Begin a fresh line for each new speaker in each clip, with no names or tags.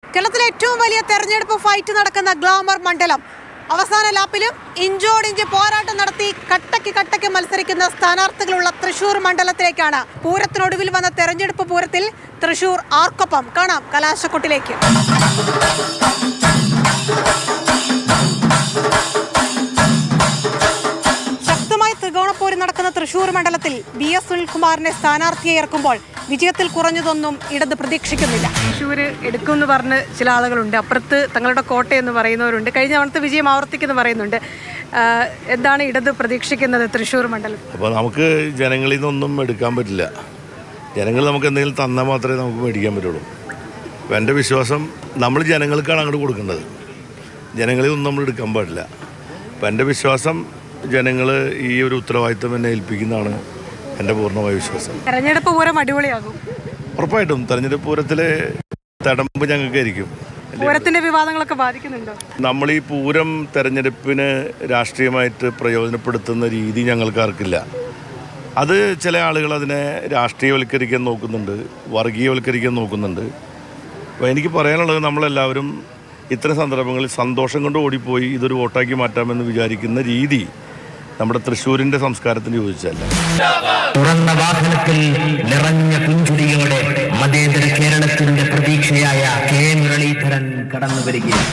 കേരളത്തിലെ ഏറ്റവും വലിയ തെരഞ്ഞെടുപ്പ് ഫൈറ്റ് നടക്കുന്ന ഗ്ലാമർ മണ്ഡലം അവസാന ലാപ്പിലും ഇഞ്ചോടിഞ്ച് പോരാട്ടം നടത്തി കട്ടയ്ക്ക് കട്ടയ്ക്ക് മത്സരിക്കുന്ന സ്ഥാനാർത്ഥികളുള്ള തൃശൂർ മണ്ഡലത്തിലേക്കാണ് പൂരത്തിനൊടുവിൽ വന്ന തെരഞ്ഞെടുപ്പ് പൂരത്തിൽ തൃശൂർ ആർക്കൊപ്പം കാണാം കലാശക്കൊട്ടിലേക്ക് ശക്തമായി ത്രികോണപ്പോര് നടക്കുന്ന തൃശൂർ മണ്ഡലത്തിൽ ബി എസ് സുനിൽകുമാറിനെ സ്ഥാനാർത്ഥിയെ ഇറക്കുമ്പോൾ വിജയത്തിൽ കുറഞ്ഞതൊന്നും ഇടത് പ്രതീക്ഷിക്കുന്നില്ല തൃശൂർ എടുക്കുമെന്ന് പറഞ്ഞ് ചില ആളുകളുണ്ട് അപ്പുറത്ത് തങ്ങളുടെ കോട്ടയെന്ന് പറയുന്നവരുണ്ട് കഴിഞ്ഞ തവണത്തെ വിജയം ആവർത്തിക്കുന്നു പറയുന്നുണ്ട് ആ, എന്താണ് ഇടത് പ്രതീക്ഷിക്കുന്നത് തൃശൂർ മണ്ഡലം
അപ്പോൾ നമുക്ക് ജനങ്ങളിൽ നിന്നൊന്നും എടുക്കാൻ പറ്റില്ല ജനങ്ങൾ നമുക്ക് എന്തെങ്കിലും തന്നാൽ മാത്രമേ നമുക്ക് മേടിക്കാൻ പറ്റുള്ളൂ അപ്പോൾ എൻ്റെ വിശ്വാസം നമ്മൾ ജനങ്ങൾക്കാണ് അങ്ങോട്ട് കൊടുക്കേണ്ടത് ജനങ്ങളിൽ ഒന്നും നമ്മൾ എടുക്കാൻ പാടില്ല അപ്പം എൻ്റെ വിശ്വാസം ജനങ്ങൾ ഈ ഒരു ഉത്തരവാദിത്തം എന്നെ ഏൽപ്പിക്കുന്നതാണ് എൻ്റെ പൂർണ്ണമായ വിശ്വാസം
തെരഞ്ഞെടുപ്പ് പൂരം അടിപൊളിയാകും
ഉറപ്പായിട്ടും തെരഞ്ഞെടുപ്പ് പൂരത്തിലെ തടമ്പ് ഞങ്ങൾക്കായിരിക്കും
പൂരത്തിന്റെ വിവാദങ്ങളൊക്കെ ബാധിക്കുന്നുണ്ടോ
നമ്മൾ ഈ പൂരം തെരഞ്ഞെടുപ്പിന് രാഷ്ട്രീയമായിട്ട് പ്രയോജനപ്പെടുത്തുന്ന രീതി ഞങ്ങൾക്കാർക്കില്ല അത് ചില ആളുകൾ അതിനെ രാഷ്ട്രീയവൽക്കരിക്കാൻ നോക്കുന്നുണ്ട് വർഗീയവൽക്കരിക്കാൻ നോക്കുന്നുണ്ട് അപ്പോൾ എനിക്ക് പറയാനുള്ളത് നമ്മളെല്ലാവരും ഇത്തരം സന്ദർഭങ്ങളിൽ സന്തോഷം കൊണ്ട് ഓടിപ്പോയി ഇതൊരു വോട്ടാക്കി മാറ്റാമെന്ന് വിചാരിക്കുന്ന രീതി നമ്മുടെ തൃശ്ശൂരിൻ്റെ സംസ്കാരത്തിന് യോജിച്ചല്ല
തുറന്ന വാഹനത്തിൽ നിറഞ്ഞ പുഞ്ചിരിയോടെ മതേതര കേരളത്തിന്റെ പ്രതീക്ഷയായ കെ മുരളീധരൻ കടന്നു വരികയാണ്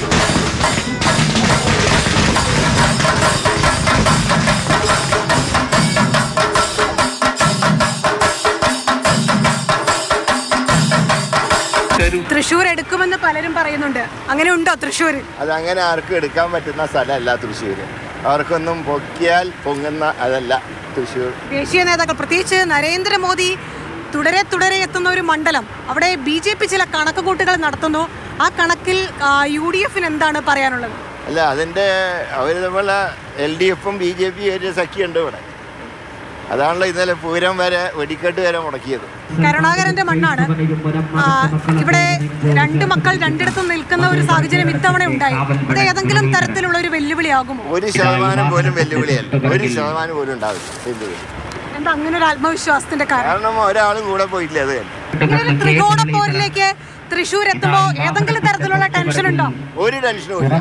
തൃശൂർ എടുക്കുമെന്ന് പലരും പറയുന്നുണ്ട് അങ്ങനെ ഉണ്ടോ തൃശൂർ
അതങ്ങനെ ആർക്കും എടുക്കാൻ പറ്റുന്ന സ്ഥലമല്ല തൃശ്ശൂർ അവർക്കൊന്നും പൊക്കിയാൽ പൊങ്ങുന്ന അതല്ല തൃശ്ശൂർ
ദേശീയ നേതാക്കൾ പ്രത്യേകിച്ച് നരേന്ദ്രമോദി തുടരെ തുടരെ എത്തുന്ന ഒരു മണ്ഡലം അവിടെ ബി ജെ പി ചില കണക്കുകൂട്ടുകൾ നടത്തുന്നു ആ കണക്കിൽ യു ഡി എഫിന് എന്താണ് പറയാനുള്ളത്
അല്ല അതിൻ്റെ അവർ തമ്മിലുള്ള എൽ ഡി എഫും ബി ജെ പി ഒരു സഖ്യമുണ്ട് ഇവിടെ അതാണല്ലോ ഇന്നലെ പൂരം വരെ വെടിക്കെട്ട് വരെ മുടക്കിയത്
കരുണാകരന്റെ മണ്ണാണ് ആ, ഇവിടെ രണ്ട് മക്കൾ രണ്ടിടത്തും നിൽക്കുന്ന ഒരു സാഹചര്യം ഇത്തവണ ഉണ്ടായി ഇത് ഏതെങ്കിലും തരത്തിലുള്ള ഒരു വെല്ലുവിളിയാകുമോ
ഒരു ശതമാനം പോലും വെല്ലുവിളിയല്ല ഒരു ശതമാനം പോലും ഉണ്ടാവില്ല വെല്ലുവിളി
എന്താ അങ്ങനെ ഒരു ആത്മവിശ്വാസത്തിന്റെ കാരണം
കാരണം ഒരാളും കൂടെ പോയിട്ടില്ല അത് തന്നെ
ഇങ്ങനെ ഒരു ത്രികോണ പോരിലേക്ക് തൃശ്ശൂർ എത്തുമ്പോ ഏതെങ്കിലും തരത്തിലുള്ള ടെൻഷൻ ഉണ്ടോ
ഒരു ടെൻഷനും ഇല്ല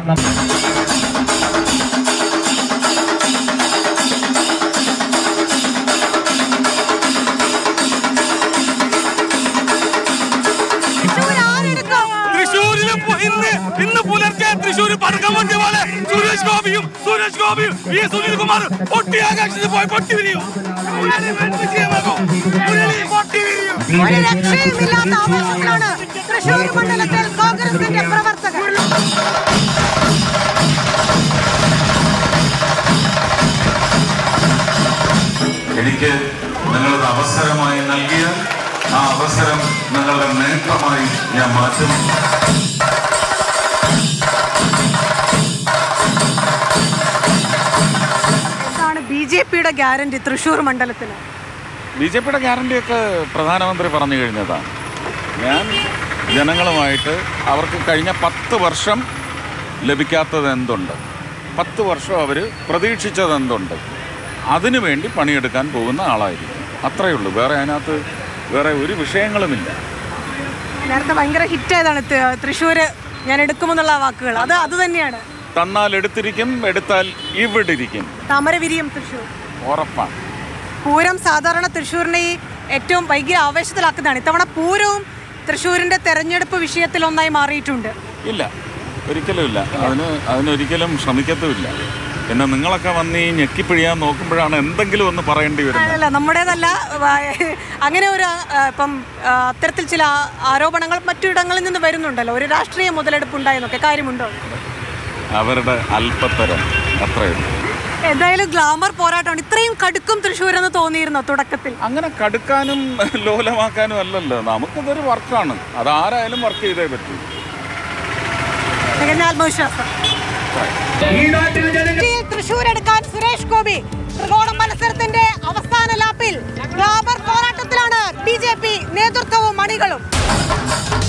തൃശ്ശൂർ ആരെടുക്കും
തൃശ്ശൂരിൽ പു- ഇന്ന് ഇന്ന് പുലർച്ചെ തൃശ്ശൂർ പടക്കം പൊട്ടി പോലെ സുരേഷ് ഗോപിയും സുരേഷ് ഗോപിയും വി സുനിൽകുമാർ പൊട്ടി ആകാശത്ത് പോയി പൊട്ടി വിരിയും മുരളി വൻ വിജയമാകും. മുരളി പൊട്ടി വിരിയും
ഒരു രക്ഷയുമില്ലാത്ത ആവേശത്തിലാണ് തൃശ്ശൂർ മണ്ഡലത്തിൽ കോൺഗ്രസിന്റെ പ്രവർത്തകർ
എനിക്ക് നിങ്ങളത് അവസരമായി നൽകിയാൽ ആ അവസരം നിങ്ങളുടെ നേട്ടമായി ഞാൻ മാറ്റും
എന്താണ് ബി ജെ പിയുടെ ഗ്യാരണ്ടി തൃശ്ശൂർ മണ്ഡലത്തിന്
ബി ജെ പിയുടെ ഗ്യാരണ്ടിയൊക്കെ പ്രധാനമന്ത്രി പറഞ്ഞു കഴിഞ്ഞതാണ് ഞാൻ ജനങ്ങളുമായിട്ട് അവർക്ക് കഴിഞ്ഞ പത്ത് വർഷം ലഭിക്കാത്തത് എന്തുണ്ട് പത്ത് വർഷം അവർ പ്രതീക്ഷിച്ചത് എന്തുണ്ട് അതിനു വേണ്ടി പണിയെടുക്കാൻ പോകുന്ന ആളായിരിക്കും അത്രയേ ഉള്ളൂ വേറെ അതിനകത്ത് വേറെ ഒരു വിഷയങ്ങളുമില്ല
നേരത്തെ ഭയങ്കര ഹിറ്റായതാണ് തൃശ്ശൂർ ഞാൻ എടുക്കുമെന്നുള്ള വാക്കുകൾ അത് അത് തന്നെയാണ്
തന്നാൽ എടുത്തിരിക്കും എടുത്താൽ ഇവിടെ ഇരിക്കും
താമരവിരിയും തൃശ്ശൂർ
ഉറപ്പാണ്
പൂരം സാധാരണ തൃശ്ശൂരിനെ ഈ ഏറ്റവും വൈകിയ ആവേശത്തിലാക്കുന്നതാണ് ഇത്തവണ പൂരവും തൃശ്ശൂരിന്റെ തെരഞ്ഞെടുപ്പ് വിഷയത്തിൽ ഒന്നായി മാറിയിട്ടുണ്ട്
ഇല്ല ഒരിക്കലും ഇല്ല അതിന് അതിനൊരിക്കലും ശ്രമിക്കത്തുമില്ല പിന്നെ നിങ്ങളൊക്കെ വന്ന് ഈ ഞെക്കിപ്പിഴിയാൻ നോക്കുമ്പോഴാണ് എന്തെങ്കിലും ഒന്ന് പറയേണ്ടി വരുന്നത്
അല്ല നമ്മുടേതല്ല വ- അങ്ങനെ ഒരു ആ, ഇപ്പം ആ, അത്തരത്തിൽ ചില ആ- ആരോപണങ്ങൾ മറ്റിടങ്ങളിൽ നിന്ന് വരുന്നുണ്ടല്ലോ ഒരു രാഷ്ട്രീയ മുതലെടുപ്പ് ഉണ്ടായെന്നൊക്കെ കാര്യമുണ്ടോ
അവരുടെ അല്പത്തരം അത്രയുള്ളൂ
എന്തായാലും ഗ്ലാമർ പോരാട്ടമാണ് ഇത്രയും കടുക്കും തൃശ്ശൂർ എന്ന് തോന്നിയിരുന്നോ തുടക്കത്തിൽ
അങ്ങനെ കടുക്കാനും ലോലമാക്കാനും അല്ലല്ലോ നമുക്കിതൊരു വർക്കാണ് അതാരായാലും വർക്ക് ചെയ്തേ പറ്റൂ
തികഞ്ഞ ആത്മവിശ്വാസം ഇന്ത്യയിൽ തൃശ്ശൂർ എടുക്കാൻ സുരേഷ് ഗോപി ത്രികോണം മത്സരത്തിന്റെ അവസാന ലാപ്പിൽ ഗ്ലാമർ പോരാട്ടത്തിലാണ് ബി ജെ പി നേതൃത്വവും മണികളും